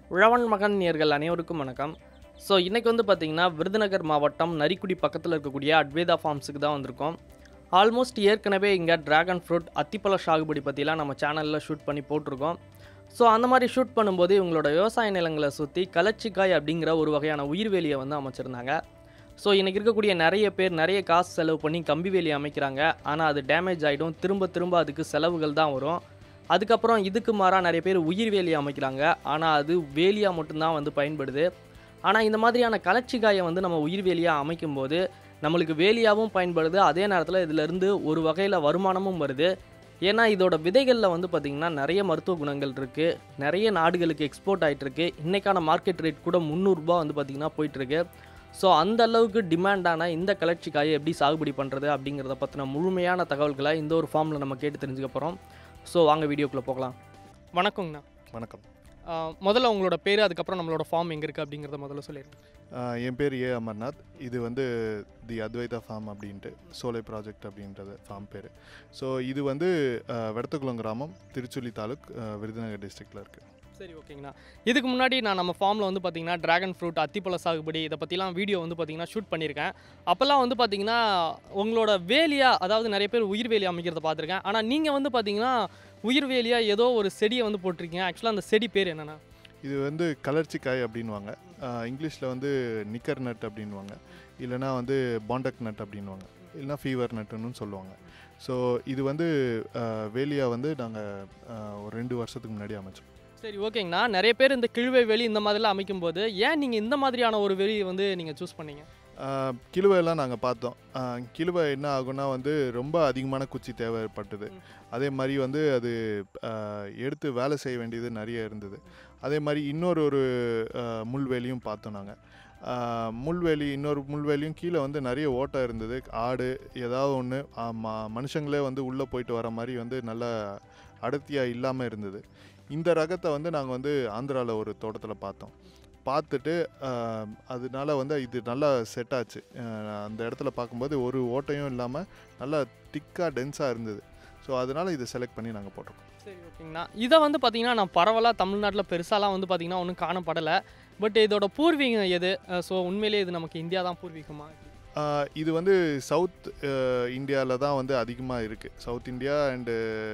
உழவன் மகன் நேர்கள் அனைவருக்கும் வணக்கம் ஸோ இன்றைக்கி வந்து பார்த்திங்கன்னா விருதுநகர் மாவட்டம் நரிக்குடி பக்கத்தில் இருக்கக்கூடிய அட்வேதா ஃபார்ம்ஸுக்கு தான் வந்திருக்கோம் ஆல்மோஸ்ட் ஏற்கனவே இங்கே டிராகன் ஃப்ரூட் அத்திப்பழ சாகுபடி பற்றிலாம் நம்ம சேனலில் ஷூட் பண்ணி போட்டிருக்கோம் ஸோ அந்த மாதிரி ஷூட் பண்ணும்போது இவங்களோட விவசாய நிலங்களை சுற்றி கலச்சிக்காய் அப்படிங்கிற ஒரு வகையான உயிர்வேலியை வந்து அமைச்சிருந்தாங்க ஸோ இன்றைக்கி இருக்கக்கூடிய நிறைய பேர் நிறைய காசு செலவு பண்ணி கம்பி வேலி அமைக்கிறாங்க ஆனால் அது டேமேஜ் ஆகிடும் திரும்ப திரும்ப அதுக்கு செலவுகள் தான் வரும் அதுக்கப்புறம் இதுக்கு மாறாக நிறைய பேர் உயிர் வேலி அமைக்கிறாங்க ஆனால் அது வேலியாக மட்டும்தான் வந்து பயன்படுது ஆனால் இந்த மாதிரியான கலர்ச்சிக்காயை வந்து நம்ம உயிர் வேலியாக அமைக்கும்போது நம்மளுக்கு வேலியாகவும் பயன்படுது அதே நேரத்தில் இதிலிருந்து ஒரு வகையில் வருமானமும் வருது ஏன்னா இதோட விதைகளில் வந்து பார்த்திங்கன்னா நிறைய மருத்துவ குணங்கள் இருக்குது நிறைய நாடுகளுக்கு எக்ஸ்போர்ட் ஆகிட்டுருக்கு இன்றைக்கான மார்க்கெட் ரேட் கூட முந்நூறுரூபா வந்து பார்த்திங்கன்னா போயிட்டுருக்கு ஸோ அந்த அளவுக்கு டிமாண்டான இந்த கலர்ச்சிக்காயை எப்படி சாகுபடி பண்ணுறது அப்படிங்கிறத பற்றின முழுமையான தகவல்களை இந்த ஒரு ஃபார்மில் நம்ம கேட்டு தெரிஞ்சுக்க போகிறோம் ஸோ வாங்க வீடியோக்குள்ளே போகலாம் வணக்கங்கண்ணா வணக்கம் ஆஹ் முதல்ல உங்களோட பேர் அதுக்கப்புறம் நம்மளோட ஃபார்ம் எங்கே இருக்குது அப்படிங்கிறத முதல்ல சொல்லிடுங்க ஆஹ் என் பேர் ஏ அமர்நாத் இது வந்து தி அத்வைதா ஃபார்ம் அப்படின்ட்டு சோலை ப்ராஜெக்ட் அப்படின்றது ஃபார்ம் பேர் ஸோ இது வந்து ஆஹ் வெடத்துக்குளம் கிராமம் திருச்சுழி தாலுக் ஆஹ் விருதுநகர் டிஸ்ட்ரிக்டில் இருக்குது சரி ஓகேங்கண்ணா இதுக்கு முன்னாடி நான் நம்ம ஃபார்மில் வந்து பார்த்தீங்கன்னா டிராகன் ஃப்ரூட் அத்திப்பழ சாகுபடி இதை பற்றிலாம் வீடியோ வந்து பார்த்தீங்கன்னா ஷூட் பண்ணியிருக்கேன் அப்போல்லாம் வந்து பார்த்தீங்கன்னா உங்களோட வேலியா அதாவது நிறைய பேர் உயிர் வேலி அமைக்கிறத பார்த்துருக்கேன் ஆனால் நீங்கள் வந்து பார்த்தீங்கன்னா உயிர் வேலியா ஏதோ ஒரு செடியை வந்து போட்டிருக்கீங்க ஆக்சுவலாக அந்த செடி பேர் என்னென்னா இது வந்து கலர்ச்சிக்காய் அப்படின்வாங்க இங்கிலீஷில் வந்து நிக்கர் நட் அப்படின்வாங்க இல்லைனா வந்து பாண்டக் நட் அப்படின்வாங்க இல்லைனா ஃபீவர் நட்டுன்னு சொல்லுவாங்க ஸோ இது வந்து ஆஹ் வேலியா வந்து நாங்கள் ஒரு ரெண்டு வருஷத்துக்கு முன்னாடி அமைச்சோம் சரி ஓகேங்கண்ணா நிறைய பேர் இந்த கிழுவை வேலி இந்த மாதிரிலாம் அமைக்கும்போது ஏன் நீங்கள் இந்த மாதிரியான ஒரு வேலி வந்து நீங்கள் சூஸ் பண்ணீங்க ஆஹ் கிழுவையெல்லாம் நாங்கள் பார்த்தோம் ஆஹ் கிழுவை என்ன ஆகும்னா வந்து ரொம்ப அதிகமான குச்சி தேவைப்பட்டது ம். அதே மாதிரி வந்து அது ஆஹ் எடுத்து வேலை செய்ய வேண்டியது நிறைய இருந்தது அதே மாதிரி இன்னொரு ஒரு ஆஹ் முள்வேலியும் பார்த்தோம் நாங்கள் முள்வேலி இன்னொரு முள்வேலியும் கீழே வந்து நிறைய ஓட்டை இருந்தது ஆடு ஏதாவது ஒன்று மனுஷங்களே வந்து உள்ளே போயிட்டு வர மாதிரி வந்து நல்ல அடர்த்தியாக இல்லாமல் இருந்தது இந்த ரகத்தை வந்து நாங்கள் வந்து ஆந்திராவில் ஒரு தோட்டத்தில் பார்த்தோம் பார்த்துட்டு ஆஹ், அதனால வந்து இது நல்லா செட் ஆச்சு ஆஹ், அந்த இடத்துல பார்க்கும்போது ஒரு ஓட்டையும் இல்லாமல் நல்லா திக்காக டென்ஸாக இருந்தது ஸோ அதனால் இதை செலக்ட் பண்ணி நாங்கள் போட்டிருக்கோம் சரி ஓகேங்கண்ணா இதை வந்து பார்த்தீங்கன்னா நான் பரவலாக தமிழ்நாட்டில் பெருசாலாம் வந்து பார்த்தீங்கன்னா ஒன்றும் காணப்படலை பட் இதோட பூர்வீகம் எது ஸோ உண்மையிலேயே இது நமக்கு இந்தியா தான் பூர்வீகமா ஆஹ், இது வந்து சவுத் இந்தியாவில் தான் வந்து அதிகமாக இருக்குது சவுத் இந்தியா அண்டு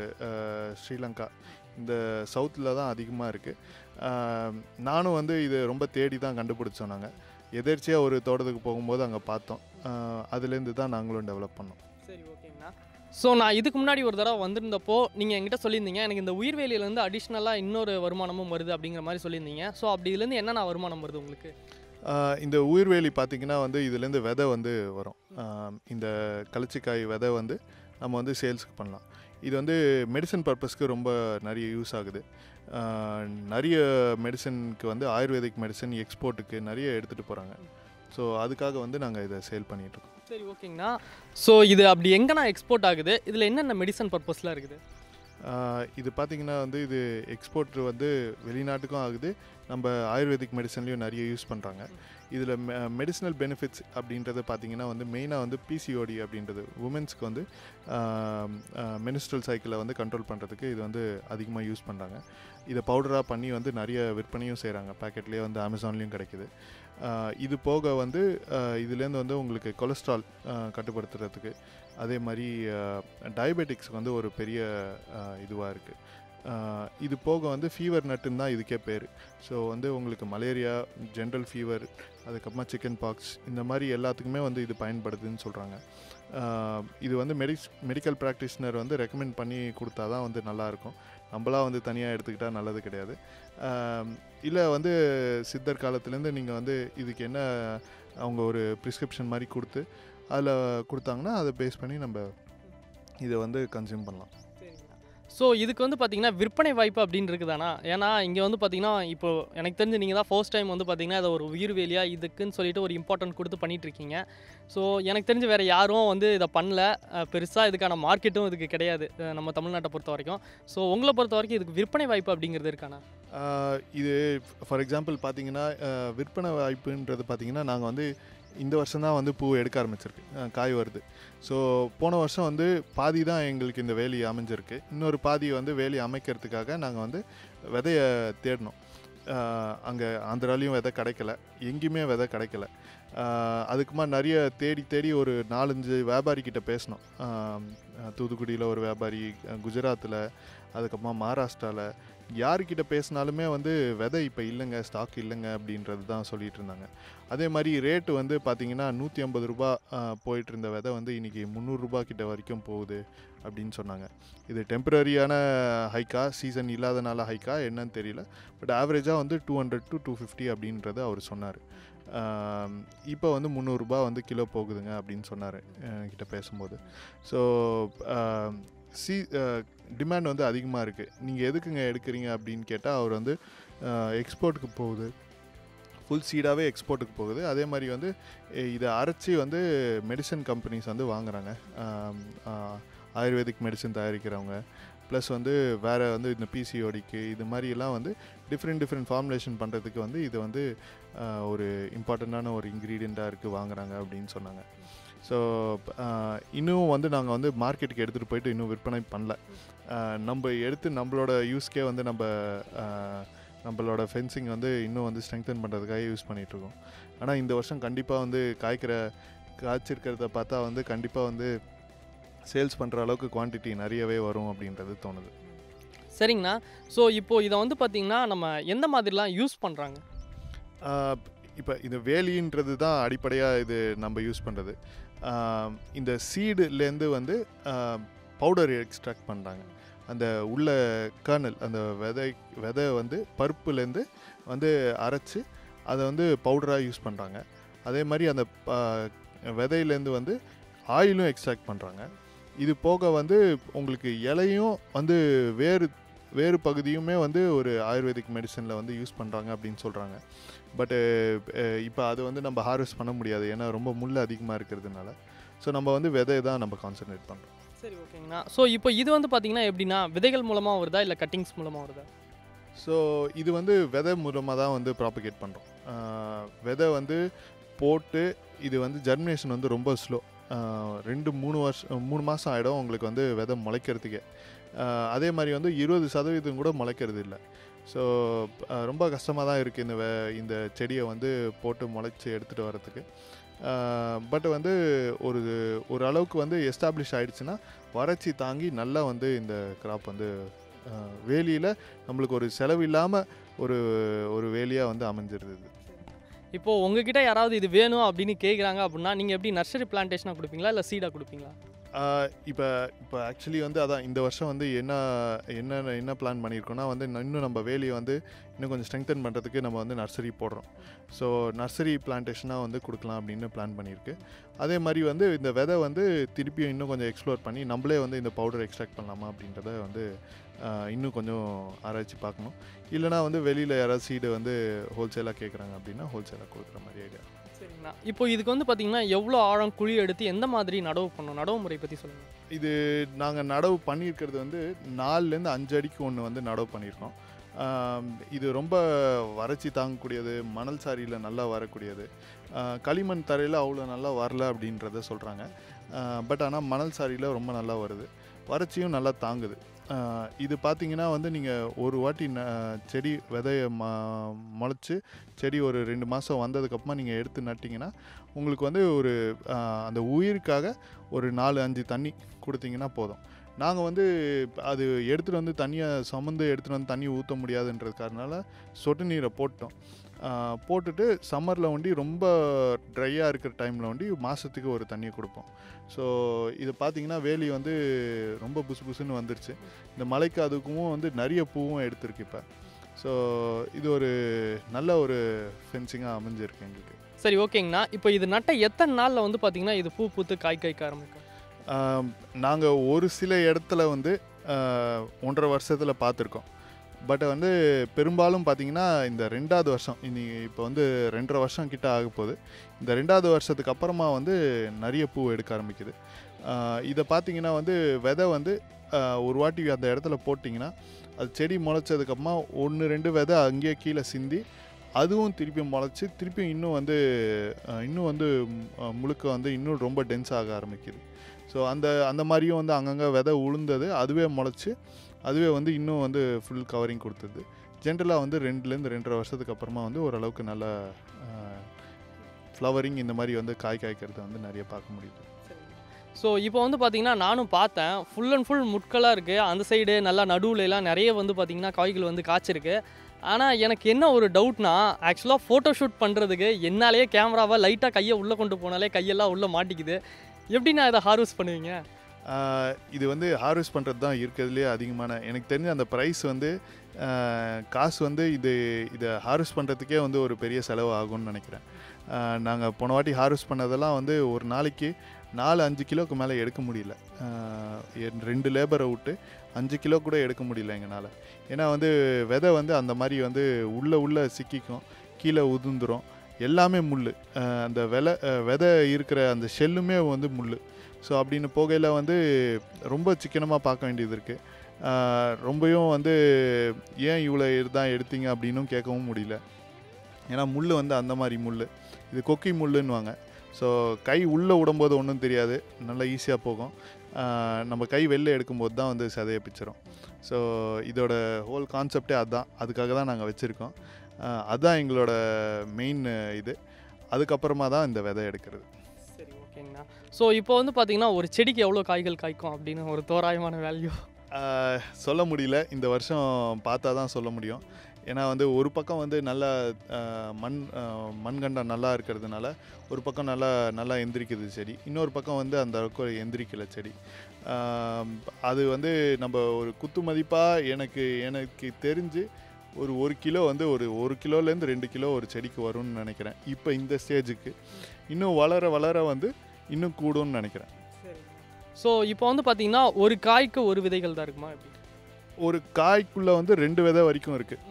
ஸ்ரீலங்கா இந்த சவுத்தில் தான் அதிகமாக இருக்குது நானும் வந்து இது ரொம்ப தேடி தான் கண்டுபிடிச்சோம் நாங்கள் எதேர்ச்சியாக ஒரு தோட்டத்துக்கு போகும்போது அங்கே பார்த்தோம் ஆஹ், அதுலேருந்து தான் நாங்களும் டெவலப் பண்ணோம் சரி ஓகேங்கண்ணா ஸோ நான் இதுக்கு முன்னாடி ஒரு தடவை வந்திருந்தப்போ நீங்கள் என்கிட்ட சொல்லியிருந்தீங்க எனக்கு இந்த உயிர்வேலியிலேருந்து அடிஷ்னலாக இன்னொரு வருமானமும் வருது அப்படிங்கிற மாதிரி சொல்லியிருந்தீங்க ஸோ அப்படி இதுலேருந்து என்னென்ன வருமானம் வருது உங்களுக்கு ஆஹ் இந்த உயிர்வேலி பார்த்திங்கன்னா வந்து இதுலேருந்து விதை வந்து வரும் ஆஹ் இந்த கலச்சிக்காய் விதை வந்து நம்ம வந்து சேல்ஸுக்கு பண்ணலாம் இது வந்து மெடிசன் பர்பஸ்க்கு ரொம்ப நிறைய யூஸ் ஆகுது ஆஹ் நிறைய மெடிசனுக்கு வந்து ஆயுர்வேதிக் மெடிசன் எக்ஸ்போர்ட்டுக்கு நிறைய எடுத்துகிட்டு போகிறாங்க ஸோ அதுக்காக வந்து நாங்கள் இதை சேல் பண்ணிகிட்ருக்கோம் சரி ஓகேங்கண்ணா ஸோ இது அப்படி எங்கண்ணா எக்ஸ்போர்ட் ஆகுது இதில் என்னென்ன மெடிசன் பர்பஸ்லாம் இருக்குது இது பார்த்திங்கன்னா வந்து இது எக்ஸ்போர்ட் வந்து வெளிநாட்டுக்கும் ஆகுது நம்ம ஆயுர்வேதிக் மெடிசன்லேயும் நிறைய யூஸ் பண்ணுறாங்க இதில் மெடிசினல் பெனிஃபிட்ஸ் அப்படின்றது பார்த்திங்கன்னா வந்து மெயினாக வந்து பிசிஓடி அப்படின்றது உமன்ஸ்க்கு வந்து மெனிஸ்ட்ரல் சைக்கிளை வந்து கண்ட்ரோல் பண்ணுறதுக்கு இது வந்து அதிகமாக யூஸ் பண்ணுறாங்க இதை பவுடராக பண்ணி வந்து நிறைய விற்பனையும் செய்கிறாங்க பேக்கெட்லேயே வந்து அமேசான்லேயும் கிடைக்குது ஆஹ் இது போக வந்து ஆஹ் இதுலேருந்து வந்து உங்களுக்கு கொலஸ்ட்ரால் கட்டுப்படுத்துறதுக்கு அதே மாதிரி டயபெட்டிக்ஸ்க்கு வந்து ஒரு பெரிய இதுவாக இருக்குது இது போக வந்து ஃபீவர் நட்டுன்னு தான் இதுக்கே பேர் ஸோ வந்து உங்களுக்கு மலேரியா ஜென்ரல் ஃபீவர் அதுக்கப்புறமா சிக்கன் பாக்ஸ் இந்த மாதிரி எல்லாத்துக்குமே வந்து இது பயன்படுதுன்னு சொல்கிறாங்க இது வந்து மெடிஸ் மெடிக்கல் ப்ராக்டிஷனர் வந்து ரெக்கமெண்ட் பண்ணி கொடுத்தா தான் வந்து நல்லாயிருக்கும் நம்மளா வந்து தனியாக எடுத்துக்கிட்டால் நல்லது கிடையாது இல்லை வந்து சித்தர் காலத்துலேருந்து நீங்கள் வந்து இதுக்கு என்ன அவங்க ஒரு ப்ரிஸ்கிரிப்ஷன் மாதிரி கொடுத்து அதில் கொடுத்தாங்கன்னா அதை பேஸ் பண்ணி நம்ம இதை வந்து கன்சியூம் பண்ணலாம் ஸோ இதுக்கு வந்து பார்த்தீங்கன்னா விற்பனை வாய்ப்பு அப்படின்னு இருக்குதானா ஏன்னா இங்கே வந்து பார்த்தீங்கன்னா இப்போ எனக்கு தெரிஞ்சு நீங்கள் தான் ஃபர்ஸ்ட் டைம் வந்து பார்த்தீங்கன்னா அதை ஒரு உயிர் வேலியா இதுக்குன்னு சொல்லிட்டு ஒரு இம்பார்ட்டன்ட் கொடுத்து பண்ணிட்டு இருக்கீங்க ஸோ எனக்கு தெரிஞ்சு வேறு யாரும் வந்து இதை பண்ணல பெருசாக இதுக்கான மார்க்கெட்டும் இதுக்கு கிடையாது அஹ் நம்ம தமிழ்நாட்டை பொறுத்த வரைக்கும் ஸோ உங்களை பொறுத்த வரைக்கும் இதுக்கு விற்பனை வாய்ப்பு அப்படிங்கிறது இருக்கானா ஆஹ் இது ஃபார் எக்ஸாம்பிள் பார்த்தீங்கன்னா ஆஹ் விற்பனை வாய்ப்புன்றது பார்த்தீங்கன்னா நாங்கள் வந்து இந்த வருஷம் தான் வந்து பூ எடுக்க ஆரம்பிச்சிருக்கு ஆஹ் காய் வருது ஸோ போன வருஷம் வந்து பாதி தான் எங்களுக்கு இந்த வேலி அமைஞ்சிருக்கு இன்னொரு பாதி வந்து வேலி அமைக்கிறதுக்காக நாங்கள் வந்து விதைய தேடினோம் அங்கே ஆந்திராலையும் விதை கிடைக்கல எங்கேயுமே விதை கிடைக்கல ஆஹ் அதுக்குமா நிறைய தேடி தேடி ஒரு நாலஞ்சு வியாபாரி கிட்ட பேசினோம் ஆஹ் தூத்துக்குடியில் ஒரு வியாபாரி குஜராத்தில் அதுக்கப்புறமா மகாராஷ்டிராவில் யார்கிட்ட பேசினாலுமே வந்து விதை இப்போ இல்லைங்க ஸ்டாக் இல்லைங்க அப்படின்றது தான் சொல்லிட்டு இருந்தாங்க அதே மாதிரி ரேட்டு வந்து பார்த்தீங்கன்னா நூற்றி ஐம்பது ரூபா ஆஹ் போயிட்டு இருந்த விதை வந்து இன்றைக்கி முந்நூறுரூபா கிட்ட வரைக்கும் போகுது அப்படின்னு சொன்னாங்க இது டெம்பரரியான ஹைக்கா சீசன் இல்லாதனால ஹைக்கா என்னன்னு தெரியல பட் ஆவரேஜாக வந்து two hundred to two fifty அப்படின்றத அவர் சொன்னார் இப்போ வந்து முந்நூறுரூபா வந்து கிலோ போகுதுங்க அப்படின்னு சொன்னார் கிட்ட பேசும்போது ஸோ சி டிமாண்ட் வந்து அதிகமாக இருக்குது நீங்கள் எதுக்குங்க எடுக்கிறீங்க அப்படின்னு கேட்டால் அவர் வந்து எக்ஸ்போர்ட்டுக்கு போகுது ஃபுல் சீடாகவே எக்ஸ்போர்ட்டுக்கு போகுது அதே மாதிரி வந்து எ- இதை அரைச்சி வந்து மெடிசன் கம்பெனிஸ் வந்து வாங்குறாங்க ஆம், ஆ, ஆயுர்வேதிக் மெடிசன் தயாரிக்கிறவங்க ப்ளஸ் வந்து வேறு வந்து இந்த பிசிஓடிக்கு இது மாதிரிலாம் வந்து டிஃப்ரெண்ட் டிஃப்ரெண்ட் ஃபார்முலேஷன் பண்ணுறதுக்கு வந்து இது வந்து ஆ, ஒரு இம்பார்ட்டண்ட்டான ஒரு இன்க்ரீடியண்ட்டாக இருக்குது வாங்குறாங்க அப்படின்னு சொன்னாங்க ஸோ இன்னும் வந்து நாங்கள் வந்து மார்க்கெட்டுக்கு எடுத்துகிட்டு போயிட்டு இன்னும் விற்பனை பண்ணல ஆ, நம்ம எடுத்து நம்மளோட யூஸ்க்கே வந்து நம்ம ஆ, நம்மளோட ஃபென்சிங் வந்து இன்னும் வந்து ஸ்ட்ரெங்தன் பண்ணுறதுக்காக யூஸ் பண்ணிகிட்ருக்கோம் ஆனால் இந்த வருஷம் கண்டிப்பாக வந்து காய்க்கிற காய்ச்சிருக்கிறத பார்த்தா வந்து கண்டிப்பாக வந்து சேல்ஸ் பண்ணுற அளவுக்கு குவான்டிட்டி நிறையவே வரும் அப்படின்றது தோணுது சரிங்கண்ணா ஸோ இப்போ இதை வந்து பார்த்தீங்கன்னா நம்ம எந்த மாதிரிலாம் யூஸ் பண்ணுறாங்க இப்போ இந்த வேலின்றது தான் அடிப்படையாக இது நம்ம யூஸ் பண்ணுறது இந்த சீடுலேருந்து வந்து பவுடர் எக்ஸ்ட்ராக்ட் பண்ணுறாங்க அந்த உள்ள கர்னல் அந்த விதை விதை வந்து பருப்புலேருந்து வந்து அரைச்சி அதை வந்து பவுடராக யூஸ் பண்ணுறாங்க அதே மாதிரி அந்த ப- விதையிலேருந்து வந்து ஆயிலும் எக்ஸ்ட்ராக்ட் பண்ணுறாங்க இது போக வந்து உங்களுக்கு இலையும் வந்து வேறு வேறு பகுதியுமே வந்து ஒரு ஆயுர்வேதிக் மெடிசனில் வந்து யூஸ் பண்ணுறாங்க அப்படின்னு சொல்கிறாங்க பட்டு இப்போ அது வந்து நம்ம ஹார்வெஸ்ட் பண்ண முடியாது ஏன்னா ரொம்ப முள் அதிகமாக இருக்கிறதுனால ஸோ நம்ம வந்து விதையை தான் நம்ம கான்சென்ட்ரேட் பண்ணுறோம் சரி ஓகேங்கண்ணா ஸோ இப்போ இது வந்து பார்த்தீங்கன்னா எப்படின்னா விதைகள் மூலமாக வருதா இல்லை கட்டிங்ஸ் மூலமாக வருதா ஸோ இது வந்து விதை மூலமாக தான் வந்து ப்ராபகேட் பண்ணுறோம் விதை வந்து போட்டு இது வந்து ஜெர்மினேஷன் வந்து ரொம்ப ஸ்லோ ரெண்டு மூணு வருஷம் மூணு மாதம் ஆகிடும் உங்களுக்கு வந்து விதை முளைக்கிறதுக்கே ஆஹ் அதே மாதிரி வந்து இருபது சதவீதம் கூட முளைக்கிறது இல்லை ஸோ ரொம்ப கஷ்டமாக தான் இருக்குது இந்த வெ- இந்த செடியை வந்து போட்டு முளைச்சி எடுத்துகிட்டு வரத்துக்கு பட் வந்து ஒரு ஒரு அளவுக்கு வந்து எஸ்டாப்ளிஷ் ஆயிடுச்சுன்னா வறட்சி தாங்கி நல்லா வந்து இந்த கிராப் வந்து வேலியில் நம்மளுக்கு ஒரு செலவு இல்லாமல் ஒரு ஒரு வேலியாக வந்து அமைஞ்சிருது இது. இப்போது உங்ககிட்ட யாராவது இது வேணும் அப்படின்னு கேட்குறாங்க அப்படின்னா நீங்கள் எப்படி நர்சரி பிளான்டேஷனாக கொடுப்பீங்களா இல்லை சீடாக கொடுப்பீங்களா இப்போ இப்போ ஆக்சுவலி வந்து அதான் இந்த வருஷம் வந்து என்ன என்ன என்ன பிளான் பண்ணியிருக்கோம்னா வந்து இன்னும் நம்ம வேலியை வந்து இன்னும் கொஞ்சம் ஸ்ட்ரெங்தன் பண்ணுறதுக்கு நம்ம வந்து நர்சரி போடுறோம் ஸோ நர்சரி பிளான்டேஷனாக வந்து கொடுக்கலாம் அப்படின்னு பிளான் பண்ணியிருக்கு அதே மாதிரி வந்து இந்த விதை வந்து திருப்பியும் இன்னும் கொஞ்சம் எக்ஸ்ப்ளோர் பண்ணி நம்மளே வந்து இந்த பவுடர் எக்ஸ்ட்ராக்ட் பண்ணலாமா அப்படின்றத வந்து ஆஹ், இன்னும் கொஞ்சம் ஆராய்ச்சி பார்க்கணும் இல்லைனா வந்து வெளியில் யாராவது சீடு வந்து ஹோல்சேலாக கேட்குறாங்க அப்படின்னா ஹோல்சேலாக கொடுக்குற மாதிரி ஐடியா சரிங்கண்ணா இப்போ இதுக்கு வந்து பார்த்தீங்கன்னா எவ்வளோ ஆழம் குழி எடுத்து எந்த மாதிரி நடவு பண்ணணும் நடவு முறை பற்றி சொல்லுங்கள் இது நாங்கள் நடவு பண்ணியிருக்கிறது வந்து நாலுலேருந்து அஞ்சு அடிக்கு ஒன்று வந்து நடவு பண்ணியிருக்கோம் ஆம், இது ரொம்ப வறட்சி தாங்கக்கூடியது மணல் சாரியில் நல்லா வரக்கூடியது ஆ, களிமண் தரையில் அவ்வளோ நல்லா வரல அப்படின்றத சொல்கிறாங்க பட் ஆனால் மணல் சாரியில் ரொம்ப நல்லா வருது வறட்சியும் நல்லா தாங்குது ஆ, இது பார்த்தீங்கன்னா வந்து நீங்கள் ஒரு வாட்டி ந- செடி விதைய ம முளைச்சி செடி ஒரு ரெண்டு மாதம் வந்ததுக்கப்புறமா நீங்கள் எடுத்து நட்டிங்கன்னா உங்களுக்கு வந்து ஒரு ஆ, அந்த உயிருக்காக ஒரு நாலு அஞ்சு தண்ணி கொடுத்தீங்கன்னா போதும் நாங்கள் வந்து அது எடுத்துகிட்டு வந்து தண்ணியை சுமந்து எடுத்துகிட்டு வந்து தண்ணி ஊற்ற முடியாதுன்றதுக்காரனால சொட்டு நீரை போட்டோம் ஆஹ் போட்டுட்டு சம்மரில் ஒண்டி ரொம்ப ட்ரையாக இருக்கிற டைமில் ஒண்டி மாதத்துக்கு ஒரு தண்ணியை கொடுப்போம் ஸோ இது பார்த்தீங்கன்னா வேலி வந்து ரொம்ப புசு புசுன்னு வந்துருச்சு இந்த மழைக்கு அதுக்கும் வந்து நிறைய பூவும் எடுத்திருக்கு இப்போ ஸோ இது ஒரு நல்ல ஒரு ஃபென்சிங்காக அமைஞ்சிருக்கு எங்களுக்கு சரி ஓகேங்கண்ணா இப்போ இது நட்ட எத்தனை நாளில் வந்து பார்த்தீங்கன்னா இது பூ பூத்து காய் காய்க்க ஆரம்பிக்கும் நாங்கள் ஒரு சில இடத்துல வந்து ஆஹ், ஒன்றரை வருஷத்தில் பார்த்துருக்கோம் பட் வந்து பெரும்பாலும் பார்த்தீங்கன்னா இந்த ரெண்டாவது வருஷம் இனி இப்போ வந்து ரெண்டரை வருஷம் கிட்ட ஆக போகுது இந்த ரெண்டாவது வருஷத்துக்கு அப்புறமா வந்து நிறைய பூ எடுக்க ஆரம்பிக்குது ஆஹ், இதை பார்த்தீங்கன்னா வந்து விதை வந்து ஆஹ், ஒரு வாட்டி அந்த இடத்துல போட்டிங்கன்னா அது செடி முளைச்சதுக்கப்புறமா ஒன்று ரெண்டு விதை அங்கேயே கீழே சிந்தி அதுவும் திருப்பி முளைச்சி திருப்பி இன்னும் வந்து ஆஹ், இன்னும் வந்து ம், ஆஹ், முழுக்க வந்து இன்னும் ரொம்ப டென்ஸ் ஆக ஆரம்பிக்குது ஸோ அந்த அந்த மாதிரியும் வந்து அங்கங்கே விதை உளுந்தது அதுவே முளைச்சி அதுவே வந்து இன்னும் வந்து ஃபுல் கவரிங் கொடுத்தது ஜென்ரலாக வந்து ரெண்டுலேருந்து ரெண்டரை வருஷத்துக்கு அப்புறமா வந்து ஓரளவுக்கு நல்ல ஃப்ளவரிங் இந்த மாதிரி வந்து காய் காய்க்கிறத வந்து நிறைய பார்க்க முடியுது ஸோ இப்போ வந்து பார்த்தீங்கன்னா நானும் பார்த்தேன் ஃபுல் அண்ட் ஃபுல் முட்களாக இருக்குது அந்த சைடு நல்லா நடுவுல எல்லாம் நிறைய வந்து பார்த்தீங்கன்னா காய்கள் வந்து காய்ச்சிருக்கு ஆனால் எனக்கு என்ன ஒரு டவுட்னா ஆக்சுவலாக ஃபோட்டோ ஷூட் பண்ணுறதுக்கு என்னாலேயே கேமராவை லைட்டாக கையை உள்ளே கொண்டு போனாலே கையெல்லாம் உள்ளே மாட்டிக்குது எப்படி நான் இதை ஹார்வெஸ்ட் பண்ணுவீங்க ஆஹ் இது வந்து ஹார்வெஸ்ட் பண்ணுறது தான் இருக்கிறதுலே அதிகமான எனக்கு தெரிஞ்ச அந்த ப்ரைஸ் வந்து ஆஹ் காசு வந்து இது இதை ஹார்வெஸ்ட் பண்ணுறதுக்கே வந்து ஒரு பெரிய செலவு ஆகும்னு நினைக்கிறேன் நாங்கள் போன வாட்டி ஹார்வெஸ்ட் பண்ணதெல்லாம் வந்து ஒரு நாளைக்கு நாலு அஞ்சு கிலோக்கு மேலே எடுக்க முடியல ஆஹ் என் ரெண்டு லேபரை விட்டு அஞ்சு கிலோ கூட எடுக்க முடியல எங்களால் ஏன்னா வந்து விதை வந்து அந்த மாதிரி வந்து உள்ளே உள்ளே சிக்கிக்கும் கீழே உதிர்ந்துரும் எல்லாமே முள் அந்த விலை அஹ் விதை இருக்கிற அந்த ஷெல்லுமே வந்து முள் ஸோ அப்படின்னு போகையில் வந்து ரொம்ப சிக்கனமாக பார்க்க வேண்டியது இருக்குது ரொம்பவும் வந்து ஏன் இவ்வளோ தான் எடுத்தீங்க அப்படின்னும் கேட்கவும் முடியல ஏன்னா முள் வந்து அந்த மாதிரி முள் இது கொக்கி முள்ளுன்னுவாங்க ஸோ கை உள்ளே விடும்போது ஒன்றும் தெரியாது நல்லா ஈஸியாக போகும் ஆஹ் நம்ம கை வெளில எடுக்கும்போது தான் வந்து சதையை பிச்சிரும் ஸோ இதோட ஹோல் கான்செப்டே அதுதான் அதுக்காக தான் நாங்கள் வச்சுருக்கோம் அதுதான் எங்களோட மெயின் இது அதுக்கப்புறமா தான் இந்த விதை எடுக்கிறது சரி ஓகேங்கண்ணா ஸோ இப்போ வந்து பார்த்தீங்கன்னா ஒரு செடிக்கு எவ்வளோ காய்கள் காய்க்கும் அப்படின்னு ஒரு தோராயமான வேல்யூ ஆஹ் சொல்ல முடியல இந்த வருஷம் பார்த்தா தான் சொல்ல முடியும் ஏன்னா வந்து ஒரு பக்கம் வந்து நல்லா ஆஹ் மண் ஆஹ் மண்கண்டம் நல்லா இருக்கிறதுனால ஒரு பக்கம் நல்லா நல்லா எந்திரிக்குது செடி இன்னொரு பக்கம் வந்து அந்த அளவுக்கு எந்திரிக்கல செடி ஆஹ் அது வந்து நம்ம ஒரு குத்து மதிப்பாக எனக்கு எனக்கு தெரிஞ்சு ஒரு ஒரு கிலோ வந்து ஒரு ஒரு கிலோலேருந்து ரெண்டு கிலோ ஒரு செடிக்கு வரும்னு நினைக்கிறேன் இப்போ இந்த ஸ்டேஜுக்கு இன்னும் வளர வளர வந்து இன்னும் கூடும்னு நினைக்கிறேன் ஸோ இப்போ வந்து பார்த்தீங்கன்னா ஒரு காய்க்கு ஒரு விதைகள் தான் இருக்குமா எப்படி ஒரு காய்க்குள்ளே வந்து ரெண்டு விதை வரைக்கும் இருக்குது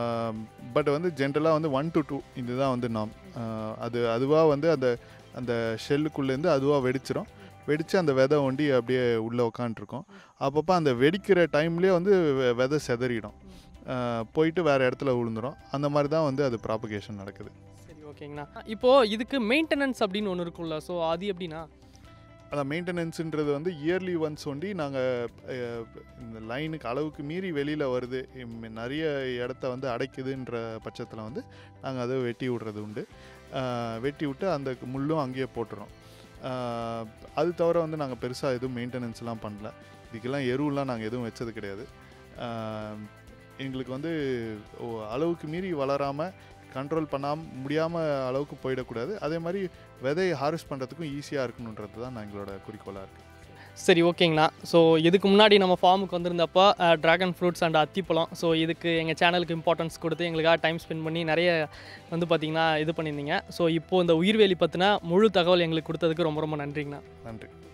பட் வந்து ஜென்ரலாக வந்து ஒன் டு டூ இதுதான் வந்து நாம் அது அதுவாக வந்து அந்த அந்த ஷெல்லுக்குள்ளேருந்து அதுவாக வெடிச்சிரும் வெடித்து அந்த விதை ஒண்டி அப்படியே உள்ளே உக்காண்ட்ருக்கும் அப்பப்போ அந்த வெடிக்கிற டைம்லேயே வந்து வெ- விதை செதறிடும் ஆஹ் போயிட்டு வேறு இடத்துல விழுந்துடும் அந்த மாதிரி தான் வந்து அது ப்ராபகேஷன் நடக்குது சரி ஓகேங்கண்ணா இப்போது இதுக்கு மெயின்டெனன்ஸ் அப்படின்னு ஒன்று இருக்கும்ல ஸோ அது எப்படின்னா அதான் மெயின்டெனன்ஸுன்றது வந்து இயர்லி ஒன்ஸ் ஒண்டி நாங்கள் இந்த லைனுக்கு அளவுக்கு மீறி வெளியில் வருது இம் நிறைய இடத்த வந்து அடைக்குதுன்ற பட்சத்தில் வந்து நாங்கள் அதை வெட்டி விடுறது உண்டு அஹ் வெட்டி விட்டு அந்த முள்ளும் அங்கேயே போட்டுறோம் அஹ் அது தவிர வந்து நாங்கள் பெருசாக எதுவும் மெயின்டெனன்ஸ்லாம் பண்ணல இதுக்கெல்லாம் எருவெலாம் நாங்கள் எதுவும் வச்சது கிடையாது அஹ் எங்களுக்கு வந்து ஓ- அளவுக்கு மீறி வளராமல் கண்ட்ரோல் பண்ணாமல் முடியாமல் அளவுக்கு போயிடக்கூடாது அதே மாதிரி விதையை ஹார்வெஸ்ட் பண்ணுறதுக்கும் ஈஸியாக இருக்கணுன்றது தான் எங்களோட குறிக்கோளாக இருக்குது சரி ஓகேங்கண்ணா ஸோ இதுக்கு முன்னாடி நம்ம ஃபார்முக்கு வந்திருந்தப்போ ட்ராகன் ஃப்ரூட்ஸ் அண்ட் அத்திப்பழம் ஸோ இதுக்கு எங்கள் சேனலுக்கு இம்பார்ட்டன்ஸ் கொடுத்து எங்களுக்காக டைம் ஸ்பெண்ட் பண்ணி நிறைய வந்து பார்த்திங்கன்னா இது பண்ணியிருந்தீங்க ஸோ இப்போது இந்த உயிர்வேலி பற்றின முழு தகவல் எங்களுக்கு கொடுத்ததுக்கு ரொம்ப ரொம்ப நன்றிங்கண்ணா நன்றி